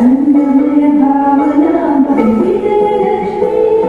ఆనందమయ భావన విజయలక్ష్మి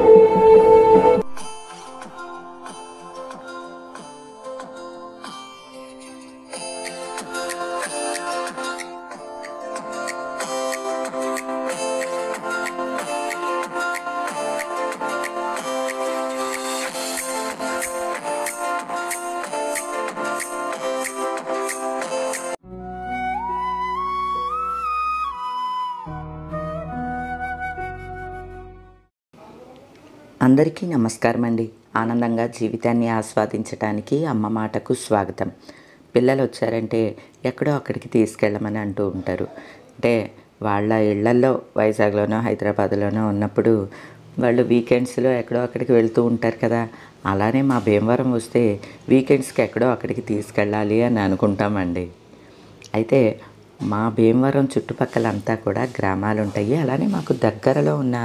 అందరికీ నమస్కారం అండి ఆనందంగా జీవితాన్ని ఆస్వాదించడానికి అమ్మ మాటకు స్వాగతం పిల్లలు వచ్చారంటే ఎక్కడో అక్కడికి తీసుకెళ్ళమని అంటూ ఉంటారు అంటే వాళ్ళ ఇళ్లల్లో వైజాగ్లోనో హైదరాబాద్లోనో ఉన్నప్పుడు వాళ్ళు వీకెండ్స్లో ఎక్కడో అక్కడికి వెళ్తూ ఉంటారు కదా అలానే మా భీమవరం వస్తే వీకెండ్స్కి ఎక్కడో అక్కడికి తీసుకెళ్ళాలి అని అనుకుంటామండి అయితే మా భీమవరం చుట్టుపక్కలంతా కూడా గ్రామాలు ఉంటాయి అలానే మాకు దగ్గరలో ఉన్న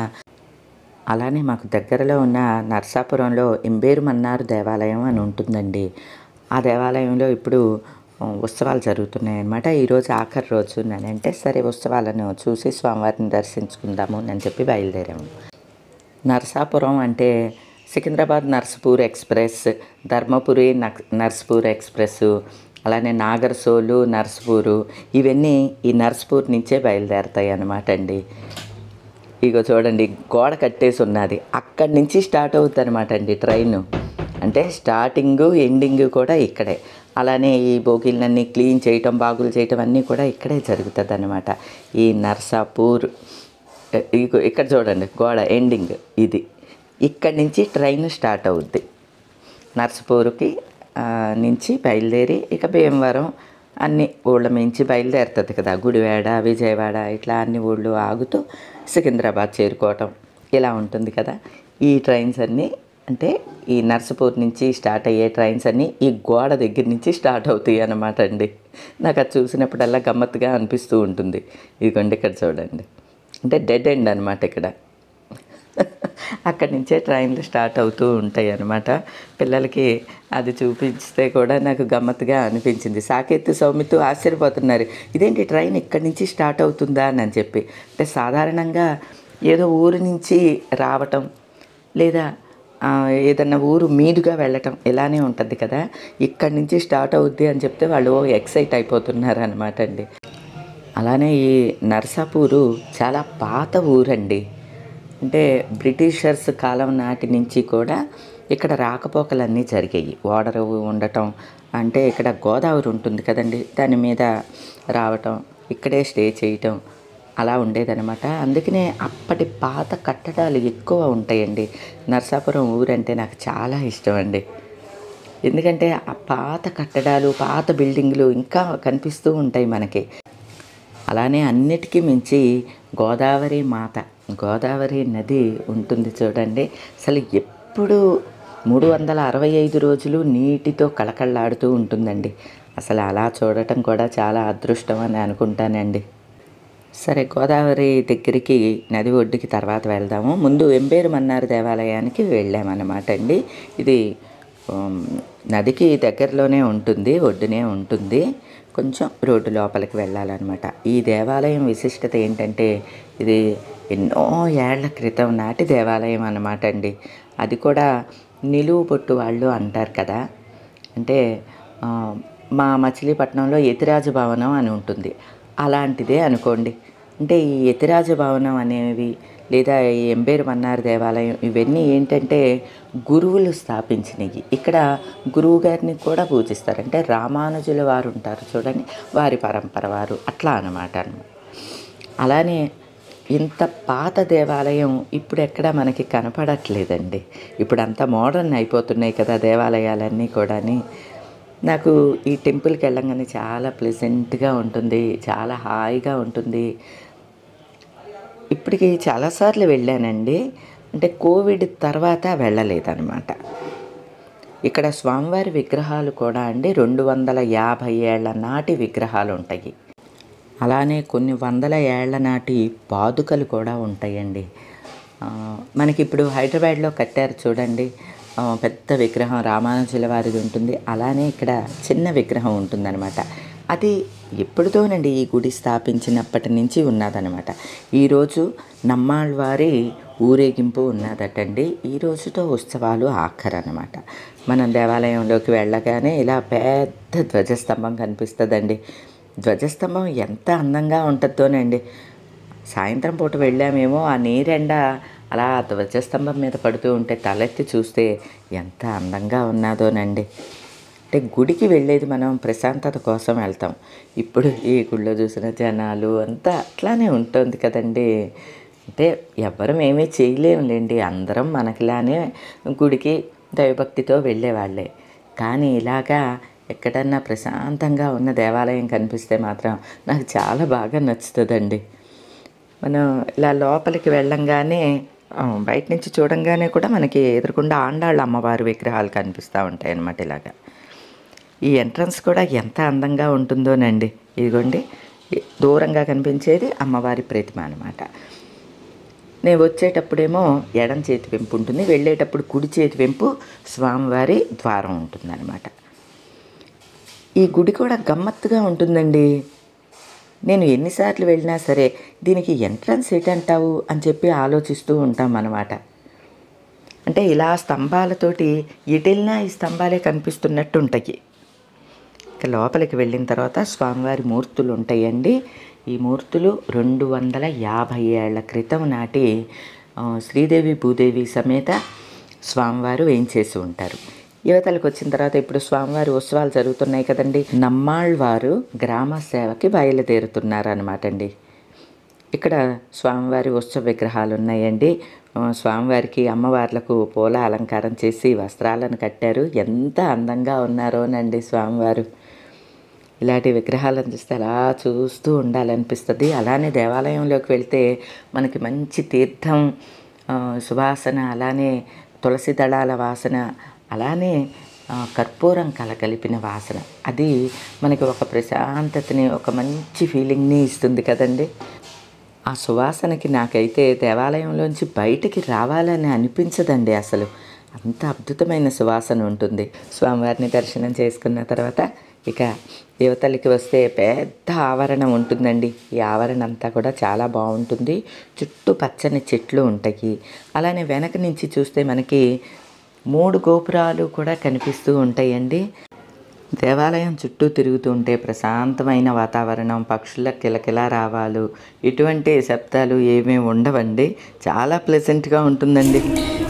అలానే మాకు దగ్గరలో ఉన్న నర్సాపురంలో ఇంబేరు మన్నారు దేవాలయం అని ఉంటుందండి ఆ దేవాలయంలో ఇప్పుడు ఆ, ఉత్సవాలు జరుగుతున్నాయి అన్నమాట ఈరోజు ఆఖరి రోజు నేనంటే సరే ఉత్సవాలను చూసి స్వామివారిని దర్శించుకుందాము అని చెప్పి బయలుదేరాము నర్సాపురం అంటే సికింద్రాబాద్ నర్సపూర్ ఎక్స్ప్రెస్ ధర్మపురి నక్ నర్సపూర్ ఎక్స్ప్రెస్ అలానే నాగర్సోలు నర్సపూరు ఇవన్నీ ఈ నర్సపూర్ నుంచే బయలుదేరుతాయి అన్నమాట అండి ఇగో చూడండి గోడ కట్టేసి ఉన్నది అక్కడి నుంచి స్టార్ట్ అవుతుంది అనమాట అండి ట్రైన్ అంటే స్టార్టింగ్ ఎండింగ్ కూడా ఇక్కడే అలానే ఈ బోగిలన్నీ క్లీన్ చేయటం బాగులు చేయటం అన్నీ కూడా ఇక్కడే జరుగుతుంది అనమాట ఈ నర్సాపూర్ ఇగో ఇక్కడ చూడండి గోడ ఎండింగ్ ఇది ఇక్కడి నుంచి ట్రైన్ స్టార్ట్ అవుద్ది నర్సపూర్కి ఆ, నుంచి బయలుదేరి ఇక భీమవరం అన్ని ఊళ్ళ మించి బయలుదేరుతుంది కదా గుడివాడ విజయవాడ ఇట్లా అన్ని ఊళ్ళు ఆగుతూ సికింద్రాబాద్ చేరుకోవటం ఇలా ఉంటుంది కదా ఈ ట్రైన్స్ అన్నీ అంటే ఈ నర్సపూర్ నుంచి స్టార్ట్ అయ్యే ట్రైన్స్ అన్నీ ఈ గోడ దగ్గర నుంచి స్టార్ట్ అవుతాయి అన్నమాట అండి నాకు అది చూసినప్పుడల్లా గమ్మత్తుగా అనిపిస్తూ ఉంటుంది ఇదిగోండి ఇక్కడ చూడండి అంటే డెడ్ ఎండ్ అనమాట ఇక్కడ అక్కడి నుంచే ట్రైన్లు స్టార్ట్ అవుతూ ఉంటాయి అన్నమాట పిల్లలకి అది చూపిస్తే కూడా నాకు గమ్మత్తుగా అనిపించింది సాకేత్ సౌమిత్ ఆశ్చర్యపోతున్నారు ఇదేంటి ట్రైన్ ఇక్కడి నుంచి స్టార్ట్ అవుతుందా అని చెప్పి అంటే సాధారణంగా ఏదో ఊరు నుంచి రావటం లేదా ఆ, ఏదన్నా ఊరు మీదుగా వెళ్ళటం ఇలానే ఉంటుంది కదా ఇక్కడి నుంచి స్టార్ట్ అవుద్ది అని చెప్తే వాళ్ళు ఎక్సైట్ అయిపోతున్నారు అనమాట అండి అలానే ఈ నర్సాపూరు చాలా పాత ఊరండి అంటే బ్రిటిషర్స్ కాలం నాటి నుంచి కూడా ఇక్కడ రాకపోకలన్నీ జరిగాయి ఓడరు ఉండటం అంటే ఇక్కడ గోదావరి ఉంటుంది కదండి దాని మీద రావటం ఇక్కడే స్టే చేయటం అలా ఉండేదన్నమాట అందుకనే అప్పటి పాత కట్టడాలు ఎక్కువ ఉంటాయండి నర్సాపురం ఊరంటే నాకు చాలా ఇష్టం అండి ఎందుకంటే ఆ పాత కట్టడాలు పాత బిల్డింగ్లు ఇంకా కనిపిస్తూ ఉంటాయి మనకి అలానే అన్నిటికీ మించి గోదావరి మాత గోదావరి నది ఉంటుంది చూడండి అసలు ఎప్పుడు మూడు వందల అరవై ఐదు రోజులు నీటితో కళకళలాడుతూ ఉంటుందండి అసలు అలా చూడటం కూడా చాలా అదృష్టం అని అనుకుంటానండి సరే గోదావరి దగ్గరికి నది ఒడ్డుకి తర్వాత వెళ్దాము ముందు ఎంబేరు మన్నారు దేవాలయానికి వెళ్ళామన్నమాట అండి ఇది ఉమ్, నదికి దగ్గరలోనే ఉంటుంది ఒడ్డునే ఉంటుంది కొంచెం రోడ్డు లోపలికి వెళ్ళాలన్నమాట ఈ దేవాలయం విశిష్టత ఏంటంటే ఇది ఎన్నో ఏళ్ల క్రితం నాటి దేవాలయం అన్నమాట అండి అది కూడా నిలువు పొట్టు వాళ్ళు అంటారు కదా అంటే ఆ, మా మచిలీపట్నంలో యతిరాజు భవనం అని ఉంటుంది అలాంటిదే అనుకోండి అంటే ఈ యతిరాజ భవనం అనేవి లేదా ఈ ఎంబేరు మన్నార్ దేవాలయం ఇవన్నీ ఏంటంటే గురువులు స్థాపించినవి ఇక్కడ గురువు గారిని కూడా పూజిస్తారు అంటే రామానుజుల వారు ఉంటారు చూడండి వారి పరంపర వారు అట్లా అనమాట అలానే ఇంత పాత దేవాలయం ఇప్పుడు ఎక్కడ మనకి కనపడట్లేదండి ఇప్పుడు అంతా మోడర్న్ అయిపోతున్నాయి కదా దేవాలయాలన్నీ కూడాని నాకు ఈ టెంపుల్కి వెళ్ళంగానే చాలా ప్లెజెంట్గా ఉంటుంది చాలా హాయిగా ఉంటుంది ఇప్పటికి చాలాసార్లు వెళ్ళానండి అంటే కోవిడ్ తర్వాత వెళ్ళలేదన్నమాట ఇక్కడ స్వామివారి విగ్రహాలు కూడా అండి రెండు వందల యాభై ఏళ్ల నాటి విగ్రహాలు ఉంటాయి అలానే కొన్ని వందల ఏళ్ల నాటి పాదుకలు కూడా ఉంటాయండి ఆ, మనకి ఇప్పుడు హైదరాబాద్లో కట్టారు చూడండి ఆ, పెద్ద విగ్రహం రామానుజుల వారిది ఉంటుంది అలానే ఇక్కడ చిన్న విగ్రహం ఉంటుందన్నమాట అది ఎప్పుడుతోనండి ఈ గుడి స్థాపించినప్పటి నుంచి ఉన్నదనమాట ఈరోజు నమ్మాళ్ళవారి ఊరేగింపు ఉన్నదటండి ఈ రోజుతో ఉత్సవాలు ఆఖరనమాట మనం దేవాలయంలోకి వెళ్ళగానే ఇలా పెద్ద ధ్వజస్తంభం కనిపిస్తుందండి ధ్వజస్తంభం ఎంత అందంగా ఉంటుందోనండి సాయంత్రం పూట వెళ్ళామేమో ఆ నీరెండ అలా ధ్వజస్తంభం మీద పడుతూ ఉంటే తలెత్తి చూస్తే ఎంత అందంగా ఉన్నదోనండి అంటే గుడికి వెళ్ళేది మనం ప్రశాంతత కోసం వెళ్తాం ఇప్పుడు ఈ గుళ్ళో చూసిన జనాలు అంతా అట్లానే ఉంటుంది కదండి అంటే ఎవ్వరం ఏమీ చేయలేములేండి అందరం మనకిలానే గుడికి దైవభక్తితో వెళ్ళేవాళ్ళే కానీ ఇలాగా ఎక్కడన్నా ప్రశాంతంగా ఉన్న దేవాలయం కనిపిస్తే మాత్రం నాకు చాలా బాగా నచ్చుతుందండి మనం ఇలా లోపలికి వెళ్ళంగానే ఆ, బయట నుంచి చూడంగానే కూడా మనకి ఎదురుకుండా ఆండాళ్ళ అమ్మవారి విగ్రహాలు కనిపిస్తూ ఉంటాయి అన్నమాట ఇలాగా ఈ ఎంట్రన్స్ కూడా ఎంత అందంగా ఉంటుందోనండి ఇదిగోండి ఈ దూరంగా కనిపించేది అమ్మవారి ప్రతిమ అనమాట నేను వచ్చేటప్పుడేమో ఎడం చేతి వెంపు ఉంటుంది వెళ్ళేటప్పుడు కుడి చేతి వెంపు స్వామివారి ద్వారం ఉంటుందన్నమాట ఈ గుడి కూడా గమ్మత్తుగా ఉంటుందండి నేను ఎన్నిసార్లు వెళ్ళినా సరే దీనికి ఎంట్రన్స్ ఏంటంటావు అని చెప్పి ఆలోచిస్తూ ఉంటాం అన్నమాట అంటే ఇలా స్తంభాలతోటి ఎటెళ్ళినా ఈ స్తంభాలే కనిపిస్తున్నట్టు ఉంటాయి ఇక లోపలికి వెళ్ళిన తర్వాత స్వామివారి మూర్తులు ఉంటాయండి ఈ మూర్తులు రెండు వందల యాభై ఏళ్ల క్రితం నాటి ఆ, శ్రీదేవి భూదేవి సమేత స్వామివారు వేయించేసి ఉంటారు యువతలకు వచ్చిన తర్వాత ఇప్పుడు స్వామివారి ఉత్సవాలు జరుగుతున్నాయి కదండి నమ్మాళ్ళవారు గ్రామ సేవకి బయలుదేరుతున్నారు అనమాట అండి ఇక్కడ స్వామివారి ఉత్సవ విగ్రహాలు ఉన్నాయండి ఆ, స్వామివారికి అమ్మవార్లకు పూల అలంకారం చేసి వస్త్రాలను కట్టారు ఎంత అందంగా ఉన్నారోనండి స్వామివారు ఇలాంటి విగ్రహాలను చూస్తే అలా చూస్తూ ఉండాలనిపిస్తుంది అలానే దేవాలయంలోకి వెళ్తే మనకి మంచి తీర్థం ఆ, సువాసన అలానే తులసి దళాల వాసన అలానే ఆ, కర్పూరం కలగలిపిన వాసన అది మనకి ఒక ప్రశాంతతని ఒక మంచి ఫీలింగ్ని ఇస్తుంది కదండి ఆ సువాసనకి నాకైతే దేవాలయంలోంచి బయటికి రావాలని అనిపించదండి అసలు అంత అద్భుతమైన సువాసన ఉంటుంది స్వామివారిని దర్శనం చేసుకున్న తర్వాత ఇక యువతలకి వస్తే పెద్ద ఆవరణం ఉంటుందండి ఈ ఆవరణ అంతా కూడా చాలా బాగుంటుంది చుట్టూ పచ్చని చెట్లు ఉంటాయి అలానే వెనక నుంచి చూస్తే మనకి మూడు గోపురాలు కూడా కనిపిస్తూ ఉంటాయండి దేవాలయం చుట్టూ తిరుగుతూ ఉంటే ప్రశాంతమైన వాతావరణం పక్షుల కిలకిలా రావాలు ఇటువంటి శబ్దాలు ఏమీ ఉండవండి చాలా ప్లెజెంట్గా ఉంటుందండి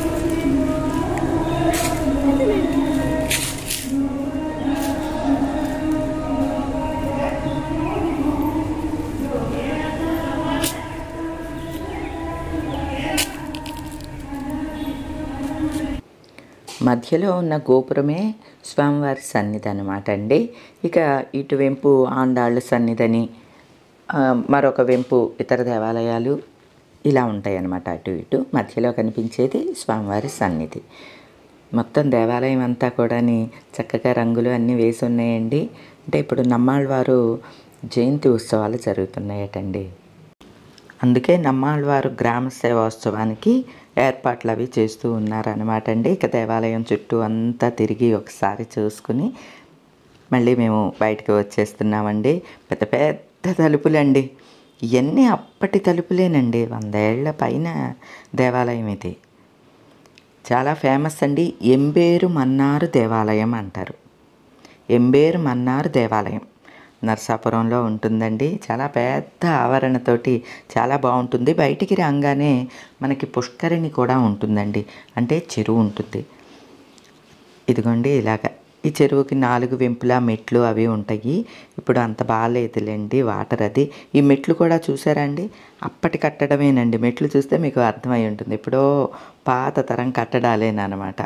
మధ్యలో ఉన్న గోపురమే స్వామివారి సన్నిధి అనమాట అండి ఇక ఇటువైపు ఆండాళ్ళ సన్నిధని ఆ, మరొక వెంపు ఇతర దేవాలయాలు ఇలా ఉంటాయి అన్నమాట అటు ఇటు మధ్యలో కనిపించేది స్వామివారి సన్నిధి మొత్తం దేవాలయం అంతా కూడాని చక్కగా రంగులు అన్నీ వేసి ఉన్నాయండి అంటే ఇప్పుడు నమ్మాళ్ళవారు జయంతి ఉత్సవాలు జరుగుతున్నాయటండి అందుకే నమ్మాళ్ళవారు గ్రామ సేవోత్సవానికి ఏర్పాట్లు అవి చేస్తూ ఉన్నారనమాట అండి ఇక దేవాలయం చుట్టూ అంతా తిరిగి ఒకసారి చూసుకుని మళ్ళీ మేము బయటకు వచ్చేస్తున్నామండి పెద్ద పెద్ద తలుపులండి ఇవన్నీ అప్పటి తలుపులేనండి వందేళ్ల పైన దేవాలయం ఇది చాలా ఫేమస్ అండి ఎంబేరు మన్నారు దేవాలయం అంటారు ఎంబేరు మన్నారు దేవాలయం నర్సాపురంలో ఉంటుందండి చాలా పెద్ద ఆవరణతోటి చాలా బాగుంటుంది బయటికి రాగానే మనకి పుష్కరిణి కూడా ఉంటుందండి అంటే చెరువు ఉంటుంది ఇదిగోండి ఇలాగ ఈ చెరువుకి నాలుగు వెంపులా మెట్లు అవి ఉంటాయి ఇప్పుడు అంత బాగాలేదులేండి వాటర్ అది ఈ మెట్లు కూడా చూసారా అండి అప్పటి కట్టడమేనండి మెట్లు చూస్తే మీకు అర్థమై ఉంటుంది ఎప్పుడో పాత తరం కట్టడాలేనమాట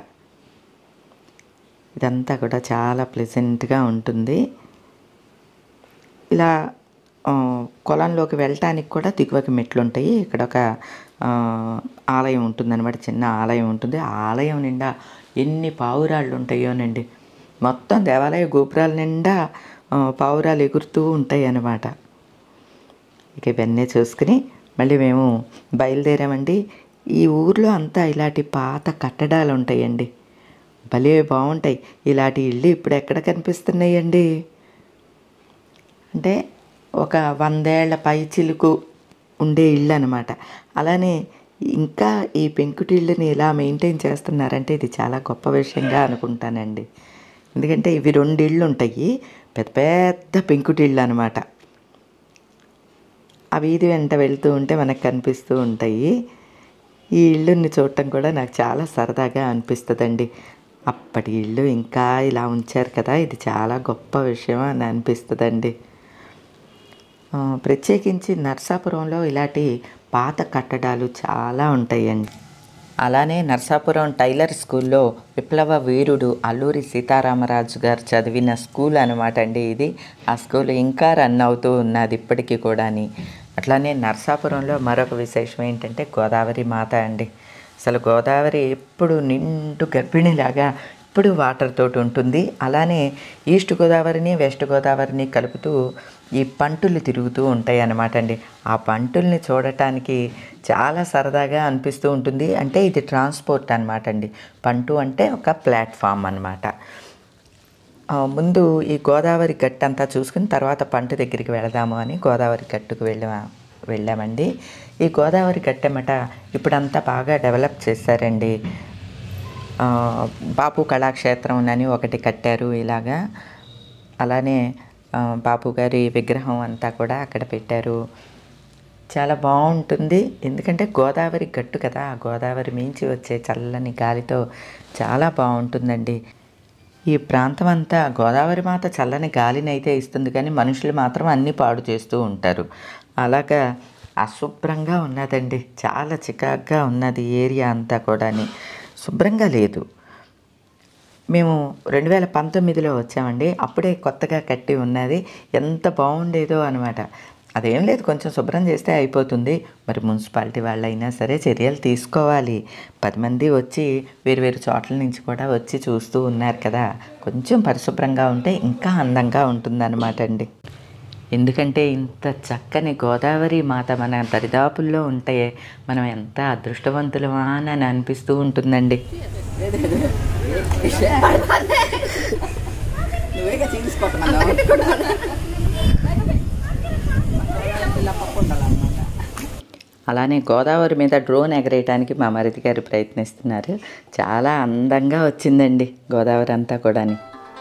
ఇదంతా కూడా చాలా ప్లెజెంట్గా ఉంటుంది ఇలా ఆ, కొలంలోకి వెళ్ళటానికి కూడా దిగువకి మెట్లు ఉంటాయి ఇక్కడ ఒక ఆ, ఆలయం ఉంటుందన్నమాట చిన్న ఆలయం ఉంటుంది ఆ ఆలయం నిండా ఎన్ని పావురాళ్ళు ఉంటాయోనండి మొత్తం దేవాలయ గోపురాల నిండా ఆ, పావురాలు ఎగురుతూ ఉంటాయి అన్నమాట ఇక ఇవన్నీ చూసుకుని మళ్ళీ మేము బయలుదేరామండి ఈ ఊర్లో అంతా ఇలాంటి పాత కట్టడాలు ఉంటాయండి భలే బాగుంటాయి ఇలాంటి ఇల్లు ఇప్పుడు ఎక్కడ కనిపిస్తున్నాయండి అంటే ఒక వందేళ్ల పై చిలుకు ఉండే ఇల్లు అనమాట అలానే ఇంకా ఈ పెంకుటిళ్ళని ఇలా మెయింటైన్ చేస్తున్నారంటే ఇది చాలా గొప్ప విషయంగా అనుకుంటానండి ఎందుకంటే ఇవి రెండు ఇళ్ళు ఉంటాయి పెద్ద పెద్ద పెంకుటిళ్ళు అనమాట ఆ వీధి వెంట వెళ్తూ ఉంటే మనకు కనిపిస్తూ ఉంటాయి ఈ ఇల్లుని చూడటం కూడా నాకు చాలా సరదాగా అనిపిస్తుందండి అప్పటి ఇల్లు ఇంకా ఇలా ఉంచారు కదా ఇది చాలా గొప్ప విషయం అని అనిపిస్తుందండి ఆ, ప్రత్యేకించి నర్సాపురంలో ఇలాంటి పాత కట్టడాలు చాలా ఉంటాయండి అలానే నర్సాపురం టైలర్ స్కూల్లో విప్లవ వీరుడు అల్లూరి సీతారామరాజు గారు చదివిన స్కూల్ అనమాట అండి ఇది ఆ స్కూల్ ఇంకా రన్ అవుతూ ఉన్నది ఇప్పటికీ కూడాని అట్లానే నర్సాపురంలో మరొక విశేషం ఏంటంటే గోదావరి మాత అండి అసలు గోదావరి ఎప్పుడు నిండు గర్భిణిలాగా ఎప్పుడు వాటర్ తోటి ఉంటుంది అలానే ఈస్ట్ గోదావరిని వెస్ట్ గోదావరిని కలుపుతూ ఈ పంటులు తిరుగుతూ ఉంటాయి అన్నమాట అండి ఆ పంటుల్ని చూడటానికి చాలా సరదాగా అనిపిస్తూ ఉంటుంది అంటే ఇది ట్రాన్స్పోర్ట్ అనమాట అండి పంటు అంటే ఒక ప్లాట్ఫామ్ అనమాట ఆ, ముందు ఈ గోదావరి గట్టు అంతా చూసుకుని తర్వాత పంట దగ్గరికి వెళదాము అని గోదావరి గట్టుకు వెళ్ళా వెళ్ళామండి ఈ గోదావరి గట్టెమట ఇప్పుడంతా బాగా డెవలప్ చేశారండి ఆ, బాపు కళాక్షేత్రం అని ఒకటి కట్టారు ఇలాగా అలానే ఆ, బాపు గారి విగ్రహం అంతా కూడా అక్కడ పెట్టారు చాలా బాగుంటుంది ఎందుకంటే గోదావరి గట్టు కదా ఆ గోదావరి మించి వచ్చే చల్లని గాలితో చాలా బాగుంటుందండి ఈ ప్రాంతం అంతా గోదావరి మాత చల్లని గాలిని అయితే ఇస్తుంది కానీ మనుషులు మాత్రం అన్నీ పాడు చేస్తూ ఉంటారు అలాగా అశుభ్రంగా ఉన్నదండి చాలా చికాగ్గా ఉన్నది ఈ ఏరియా అంతా కూడాని శుభ్రంగా లేదు మేము రెండు వేల పంతొమ్మిదిలో వచ్చామండి అప్పుడే కొత్తగా కట్టి ఉన్నది ఎంత బాగుండేదో అనమాట అదేం లేదు కొంచెం శుభ్రం చేస్తే అయిపోతుంది మరి మున్సిపాలిటీ వాళ్ళైనా సరే చర్యలు తీసుకోవాలి పది మంది వచ్చి వేరు వేరు చోట్ల నుంచి కూడా వచ్చి చూస్తూ ఉన్నారు కదా కొంచెం పరిశుభ్రంగా ఉంటే ఇంకా అందంగా ఉంటుందన్నమాట అండి ఎందుకంటే ఇంత చక్కని గోదావరి మాత మన దరిదాపుల్లో ఉంటే మనం ఎంత అదృష్టవంతులమా అని అనిపిస్తూ ఉంటుందండి అలానే గోదావరి మీద డ్రోన్ ఎగరేయడానికి మా మరిది గారు ప్రయత్నిస్తున్నారు చాలా అందంగా వచ్చిందండి గోదావరి అంతా కూడాని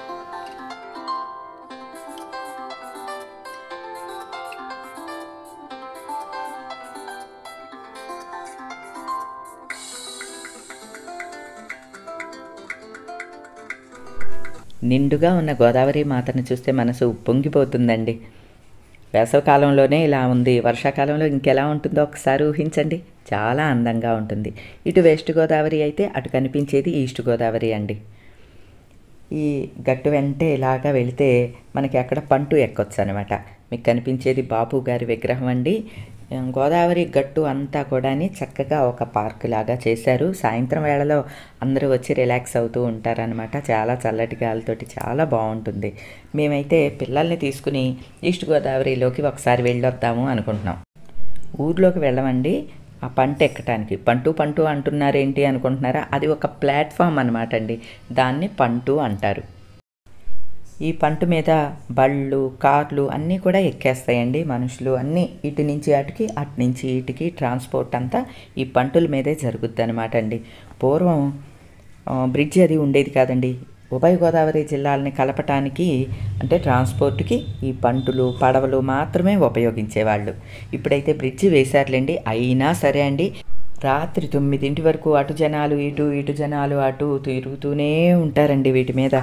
నిండుగా ఉన్న గోదావరి మాతను చూస్తే మనసు పొంగిపోతుందండి వేసవకాలంలోనే ఇలా ఉంది వర్షాకాలంలో ఇంకెలా ఉంటుందో ఒకసారి ఊహించండి చాలా అందంగా ఉంటుంది ఇటు వెస్ట్ గోదావరి అయితే అటు కనిపించేది ఈస్ట్ గోదావరి అండి ఈ గట్టు వెంటే ఇలాగా వెళితే మనకి అక్కడ పంటు ఎక్కొచ్చు అనమాట మీకు కనిపించేది బాపు గారి విగ్రహం అండి గోదావరి గట్టు అంతా కూడాని చక్కగా ఒక పార్క్ లాగా చేశారు సాయంత్రం వేళలో అందరూ వచ్చి రిలాక్స్ అవుతూ ఉంటారనమాట చాలా చల్లటి గాలితోటి చాలా బాగుంటుంది మేమైతే పిల్లల్ని తీసుకుని ఈస్ట్ గోదావరిలోకి ఒకసారి వెళ్ళొద్దాము అనుకుంటున్నాం ఊర్లోకి వెళ్ళమండి ఆ పంట ఎక్కటానికి పంటు పంటు అంటున్నారేంటి అనుకుంటున్నారా అది ఒక ప్లాట్ఫామ్ అనమాట అండి దాన్ని పంటు అంటారు ఈ పంట మీద బళ్ళు కార్లు అన్నీ కూడా ఎక్కేస్తాయండి మనుషులు అన్నీ ఇటు నుంచి అటుకి అటు నుంచి ఇటుకి ట్రాన్స్పోర్ట్ అంతా ఈ పంటుల మీదే జరుగుద్ది అనమాట అండి పూర్వం ఆ, బ్రిడ్జ్ అది ఉండేది కాదండి ఉభయ గోదావరి జిల్లాలని కలపటానికి అంటే ట్రాన్స్పోర్ట్కి ఈ పంటులు పడవలు మాత్రమే ఉపయోగించేవాళ్ళు ఇప్పుడైతే బ్రిడ్జి వేశారులేండి అయినా సరే అండి రాత్రి తొమ్మిదింటి వరకు అటు జనాలు ఇటు ఇటు జనాలు అటు తిరుగుతూనే ఉంటారండి వీటి మీద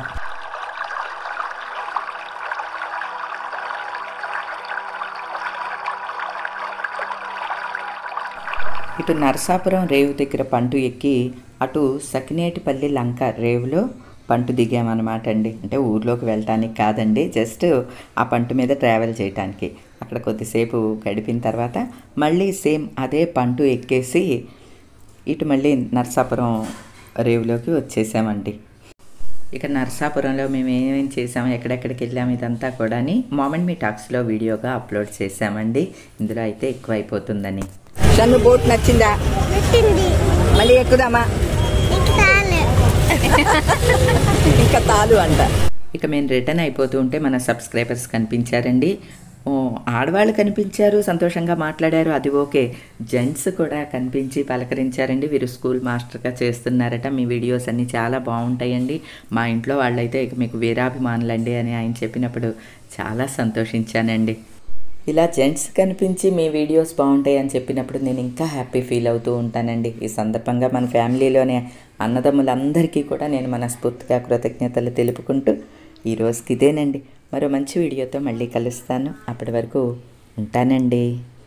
ఇటు నరసాపురం రేవు దగ్గర పంటు ఎక్కి అటు సకినేటిపల్లి లంక రేవులో పంటు దిగామన్నమాట అండి అంటే ఊర్లోకి వెళ్ళటానికి కాదండి జస్ట్ ఆ పంటు మీద ట్రావెల్ చేయటానికి అక్కడ కొద్దిసేపు గడిపిన తర్వాత మళ్ళీ సేమ్ అదే పంటు ఎక్కేసి ఇటు మళ్ళీ నరసాపురం రేవులోకి వచ్చేసామండి ఇక నరసాపురంలో మేము ఏమేం చేసాము ఎక్కడెక్కడికి వెళ్ళాము ఇదంతా కూడా మామెంట్ మీ టాక్స్లో వీడియోగా అప్లోడ్ చేసామండి ఇందులో అయితే ఎక్కువ అయిపోతుందని సన్ను బోట్ నచ్చిందా నచ్చింది మళ్ళీ ఎక్కుదామా ఇంకా చాలు ఇంకా తాలు అంట ఇక మేము రిటర్న్ అయిపోతూ ఉంటే మన సబ్స్క్రైబర్స్ కనిపించారండి ఓ, ఆడవాళ్ళు కనిపించారు సంతోషంగా మాట్లాడారు అది ఓకే జెంట్స్ కూడా కనిపించి పలకరించారండి వీరు స్కూల్ మాస్టర్గా చేస్తున్నారట మీ వీడియోస్ అన్నీ చాలా బాగుంటాయండి మా ఇంట్లో వాళ్ళైతే ఇక మీకు వీరాభిమానులండి అని ఆయన చెప్పినప్పుడు చాలా సంతోషించానండి ఇలా జెంట్స్ కనిపించి మీ వీడియోస్ బాగుంటాయి అని చెప్పినప్పుడు నేను ఇంకా హ్యాపీ ఫీల్ అవుతూ ఉంటానండి ఈ సందర్భంగా మన ఫ్యామిలీలోనే అన్నదమ్ములందరికీ కూడా నేను మనస్ఫూర్తిగా కృతజ్ఞతలు తెలుపుకుంటూ ఈ రోజుకి ఇదేనండి మరో మంచి వీడియోతో మళ్ళీ కలుస్తాను అప్పటి వరకు ఉంటానండి